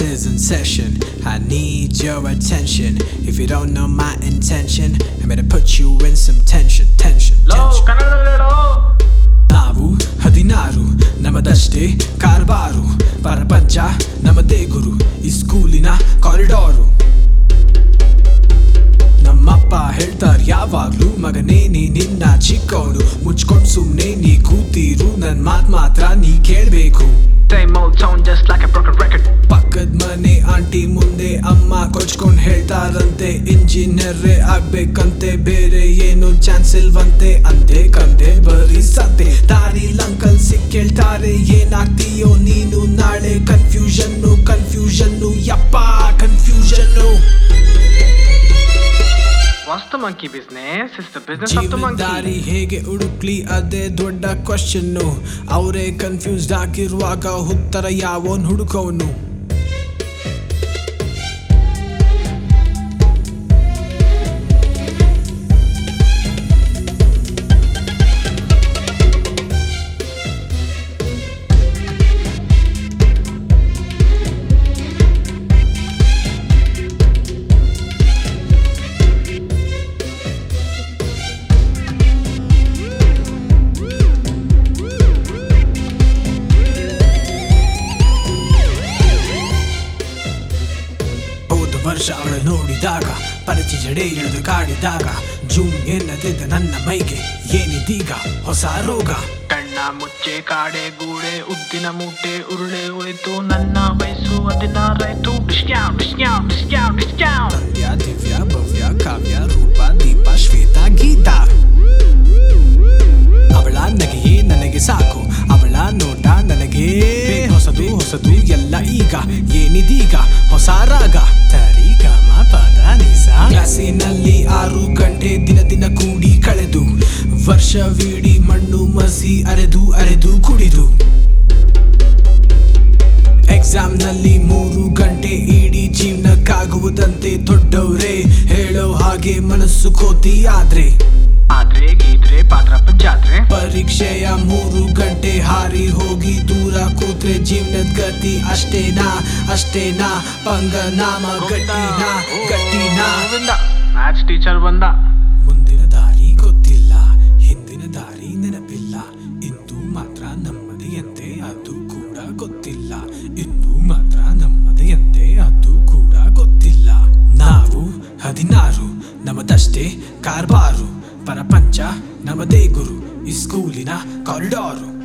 is in session. I need your attention. If you don't know my intention, I'm gonna put you in some tension, tension, ಲೋ tension. ಕನ್ನಡದಲ್ಲಿ ಹೇಳು ನಾವು ಹದಿನಾರು ನಮ್ಮದಷ್ಟೇ ಕಾರ್ಬಾರು ಪ್ರಪಂಚ ನಮ್ಮದೇ ಗುರು ಈ ಸ್ಕೂಲಿನ ಕಾರಿಡಾರು ನಮ್ಮಪ್ಪ ಹೇಳ್ತಾರ್ ಯಾವಾಗ್ಲೂ ಮಗನೇ ನೀ ನಿನ್ನ ಚಿಕ್ಕವನು ಮುಚ್ಕೊಂಡ್ ಸುಮ್ನೆ ನೀ ಕೂತಿರು ನನ್ ಮಾತ್ ಮಾತ್ರ ನೀ ಕೇಳ್ಬೇಕು Same old tone just like a broken record ಪಕ್ಕದ ಮನೆ ಆಂಟಿ ಮುಂದೆ ಅಮ್ಮ ಕೊಚ್ಕೊಂಡ್ ಹೇಳ್ತಾರಂತೆ ಇಂಜಿನಿಯರೇ ಆಗ್ಬೇಕಂತೆ ಬೇರೆ ಏನು ಚಾನ್ಸ್ ಇಲ್ವಂತೆ ಅಂದೆ ಕಂದೆ ಬರೀ ಸತ್ತೆ ದಾರಿ ಲಂಕಲ್ ಸಿಕ್ಕೇಳ್ತಾರೆ ಏನಾಗ್ತೀಯೋ ನೀನು ನಾಳೆ ಕನ್ಫ್ಯೂಷನ್ನು ಕನ್ಫ್ಯೂಷನ್ನು ಯಪ್ಪ confusion What's the monkey business? It's the business of the ಜೀವನದಾರಿ monkey ಹೇಗೆ ಹುಡುಕ್ಲಿ ಅದೇ ದೊಡ್ಡ ಕ್ವಶನ್ನು ಅವರೇ ಕನ್ಫ್ಯೂಸ್ಡ್ ಆಗಿರುವಾಗ ಉತ್ತರ ಯಾವನ್ ಹುಡುಕೋನು ಹೋದ ವರ್ಷ ಅವಳು ನೋಡಿದಾಗ ಪರಿಚಯ ಜಡೆ ಇಳಿದು ಕಾಡಿದಾಗ ಜೂನ್ ಎನ್ನದಿದ್ದ ನನ್ನ ಮೈಗೆ ಏನಿದೀಗ ಹೊಸ ರೋಗ ಕಣ್ಣ ಮುಚ್ಚೆ ಕಾಡೆ ಗೂಡೆ ಉದ್ದಿನ ಮೂಟೆ ಉರುಳೆ ಹೋಯ್ತು ನನ್ನ ವಯಸ್ಸು ಹದಿನಾರಾಯ್ತು ಡಿಸ್ಕ್ಯಾ ಡಿಸ್ಕ್ಯಾ ಡಿಸ್ಕ್ಯಾ ಡಿಸ್ಕ್ಯಾ ಸಂಧ್ಯಾ ದಿವ್ಯ ಭವ್ಯ ಕಾವ್ಯ ರೂಪ ದೀಪ ಶ್ವೇತಾ ಗೀತಾ ಅವಳ ನಗೆಯೇ ನನಗೆ ಸಾಕು ಅವಳ ನೋಟ ನನಗೆ ಹೊಸದು ಹೊಸದು ಎಲ್ಲ ಈಗ ಏನಿದೀಗ ಹೊಸ ರಾಗ ತರಿ ಗಮ ಪದ ನಿಸ ಕ್ಲಾಸಿನಲ್ಲಿ ಆರು ಗಂಟೆ ದಿನ ದಿನ ಕೂಡಿ ಕಳೆದು ವರ್ಷವಿಡೀ ಮಣ್ಣು ಮಸಿ ಅರೆದು ಅರೆದು ಕುಡಿದು ಎಕ್ಸಾಮ್ ನಲ್ಲಿ ಮೂರು ಗಂಟೆ ಇಡೀ ಜೀವನಕ್ಕಾಗುವುದಂತೆ ದೊಡ್ಡವ್ರೆ ಹೇಳೋ ಹಾಗೆ ಮನಸ್ಸು ಕೋತಿ ಆದ್ರೆ ಆದ್ರೆ ಗೀದ್ರೆ ಪಾತ್ರ ಜಾತ್ರೆ ಪರೀಕ್ಷೆಯ ಮೂರು ಗಂಟೆ ಹಾರಿ ಹೋಗಿ ದೂರ ಕೂತ್ರೆ ಜೀವನದ ಗತಿ ಅಷ್ಟೇನಾ ಅಷ್ಟೇನಾ ಪಂಗನಾಮ ಗಟ್ಟಿನಾ ಗಟ್ಟಿನಾ ಮ್ಯಾಥ್ಸ್ ಟೀಚರ್ ಬಂದ ಮುಂದಿನ ದಾರಿ ಗೊತ್ತಿಲ್ಲ ಹಿಂದಿನ ದಾರಿ ನೆನಪಿಲ್ಲ ಇಂದು ಮಾತ್ರ ನಮ್ಮದೆಯಂತೆ ಅದು ಕೂಡ ಗೊತ್ತಿಲ್ಲ ಇಂದು ಮಾತ್ರ ನಮ್ಮದೆಯಂತೆ ಅದು ಕೂಡ ಗೊತ್ತಿಲ್ಲ ನಾವು ಹದಿನಾರು ನಮ್ಮದಷ್ಟೇ ಕಾರ್ಬಾರು ಪ್ರಪಂಚ ನಮ್ಮದೇ ಗುರು ಈ ಸ್ಕೂಲಿನ ಕಾರಿಡಾರು